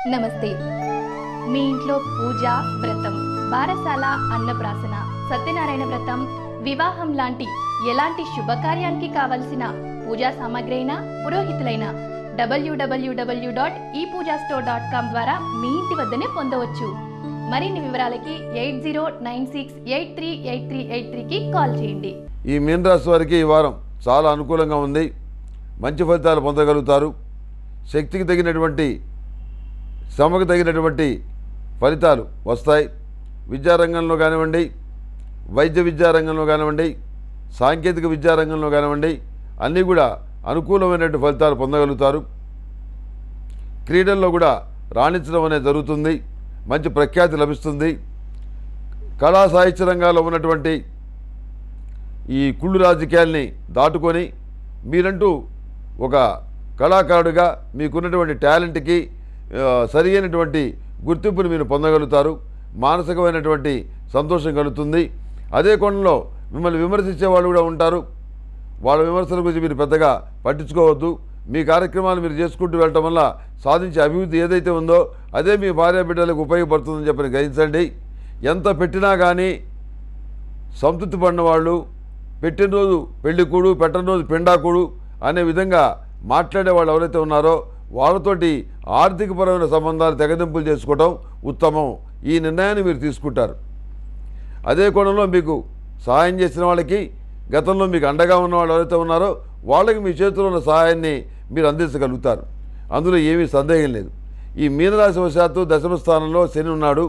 నమస్తే మీ ఇంట్లో పూజ వ్రతం బారసాల అన్నప్రాసన సత్యనారాయణ వ్రతం వివాహం లాంటి ఎలాంటి శుభకార్యానికి కావలసిన పూజా సామాగ్రి అయినా పురోహితులైన డబ్ల్యూడబ్ల్యూడబ్ల్యూ డాట్ ఈ పూజా స్టోర్ డాట్ కామ్ ద్వారా మీ ఇంటి వద్దనే పొందవచ్చు మరిన్ని వివరాలకి eight zero nine six eight three eight three eight త్రీకి కాల్ చేయండి ఈ మీనరాశి వారికి ఈ వారం చాలా అనుకూలంగా ఉంది మంచి ఫలితాలు పొందగలుగుతారు శక్తికి తగినటువంటి శ్రమకు తగినటువంటి ఫలితాలు వస్తాయి విద్యారంగంలో కానివ్వండి వైద్య విద్యారంగంలో కానివ్వండి సాంకేతిక విద్యారంగంలో కానివ్వండి అన్నీ కూడా అనుకూలమైనటువంటి ఫలితాలు పొందగలుగుతారు క్రీడల్లో కూడా రాణించడం అనేది జరుగుతుంది మంచి ప్రఖ్యాతి లభిస్తుంది కళా సాహిత్య రంగాల్లో ఉన్నటువంటి ఈ కుళ్ళు రాజకీయాల్ని దాటుకొని మీరంటూ ఒక కళాకారుడిగా మీకున్నటువంటి టాలెంట్కి ఆ, సరి అయినటువంటి గుర్తింపుని మీరు పొందగలుగుతారు మానసికమైనటువంటి సంతోషం కలుగుతుంది అదే కోణంలో మిమ్మల్ని విమర్శించే వాళ్ళు కూడా ఉంటారు వాళ్ళ విమర్శల గురించి మీరు పెద్దగా పట్టించుకోవద్దు మీ కార్యక్రమాలు మీరు చేసుకుంటూ వెళ్ళటం వల్ల సాధించే అభివృద్ధి ఏదైతే ఉందో అదే మీ భార్య బిడ్డలకు ఉపయోగపడుతుందని చెప్పని గ్రహించండి ఎంత పెట్టినా కానీ సంతృప్తి పడిన వాళ్ళు పెట్టినరోజు పెళ్ళికూడు పెట్టినరోజు పిండాకుడు అనే విధంగా మాట్లాడే వాళ్ళు ఎవరైతే ఉన్నారో వాళ్ళతోటి ఆర్థికపరమైన సంబంధాలు తెగదింపులు చేసుకోవటం ఉత్తమం ఈ నిర్ణయాన్ని మీరు తీసుకుంటారు అదే కోణంలో మీకు సహాయం చేసిన వాళ్ళకి గతంలో మీకు అండగా ఉన్న వాళ్ళు ఎవరైతే ఉన్నారో వాళ్ళకి మీ చేతిలో ఉన్న సహాయాన్ని మీరు అందించగలుగుతారు అందులో ఏమీ సందేహం లేదు ఈ మీనరాశి వశాత్తు దశమ స్థానంలో శని ఉన్నాడు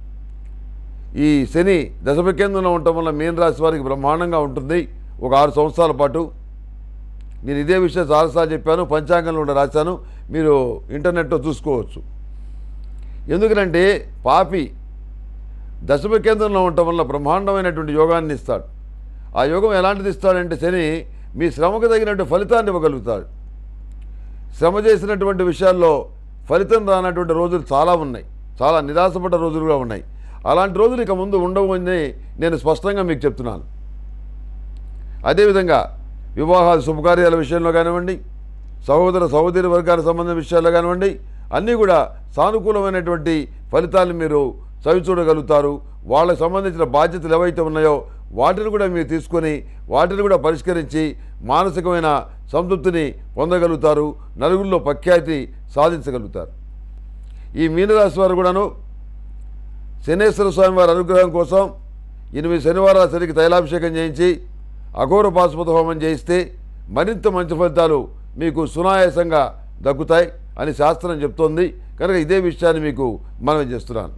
ఈ శని దశమ కేంద్రంలో ఉండటం వల్ల మీన రాశి వారికి బ్రహ్మాండంగా ఉంటుంది ఒక ఆరు సంవత్సరాల పాటు నేను ఇదే విషయం చాలాసార్లు చెప్పాను పంచాంగంలో కూడా రాశాను మీరు ఇంటర్నెట్లో చూసుకోవచ్చు ఎందుకంటే పాపి దశమ కేంద్రంలో ఉండటం వల్ల బ్రహ్మాండమైనటువంటి యోగాన్ని ఇస్తాడు ఆ యోగం ఎలాంటిది ఇస్తాడంటే శని మీ శ్రమకు తగినట్టు ఫలితాన్ని ఇవ్వగలుగుతాడు శ్రమ చేసినటువంటి విషయాల్లో ఫలితం రానటువంటి రోజులు చాలా ఉన్నాయి చాలా నిరాశపడ్డ రోజులు కూడా ఉన్నాయి అలాంటి రోజులు ఇక ముందు ఉండవు అని నేను స్పష్టంగా మీకు చెప్తున్నాను అదేవిధంగా వివాహాల శుభకార్యాల విషయంలో కానివ్వండి సహోదర సహోదరి వర్గాలకు సంబంధించిన విషయాల్లో కానివ్వండి అన్నీ కూడా సానుకూలమైనటువంటి ఫలితాలను మీరు చవిచూడగలుగుతారు వాళ్ళకి సంబంధించిన బాధ్యతలు ఏవైతే ఉన్నాయో వాటిని కూడా మీరు తీసుకొని వాటిని కూడా పరిష్కరించి మానసికమైన సంతృప్తిని పొందగలుగుతారు నలుగురిలో ప్రఖ్యాతి సాధించగలుగుతారు ఈ మీనరాశి వారు కూడాను శనేశ్వర స్వామి వారి అనుగ్రహం కోసం ఎనిమిది శనివారాల శనికి తైలాభిషేకం చేయించి అఘోర పాశుపత హోమం చేయిస్తే మరింత మంచి ఫలితాలు మీకు సునాయాసంగా దక్కుతాయి అని శాస్త్రం చెప్తోంది కనుక ఇదే విషయాన్ని మీకు మనం చేస్తున్నాను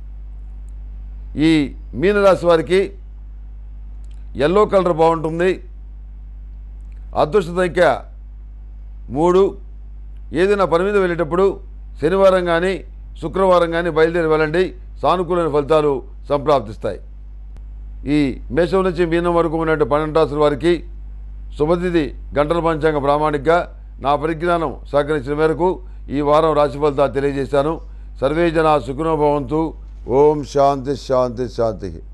ఈ మీనరాశి వారికి ఎల్లో కలర్ బాగుంటుంది అదృష్ట సంఖ్య మూడు ఏదైనా పని మీద వెళ్ళేటప్పుడు శనివారం కానీ శుక్రవారం కానీ బయలుదేరి వెళ్ళండి సానుకూలమైన ఫలితాలు సంప్రాప్తిస్తాయి ఈ మేషం నుంచి మీనం వరకు ఉన్నటువంటి పన్నెండు రాసుల వారికి శుభతిథి గంటల పంచాంగ ప్రామాణికగా నా పరిజ్ఞానం సహకరించిన మేరకు ఈ వారం రాశి ఫలితాలు తెలియజేశాను సర్వే జన సుఖినోభవంతు ఓం శాంతి శాంతి శాంతి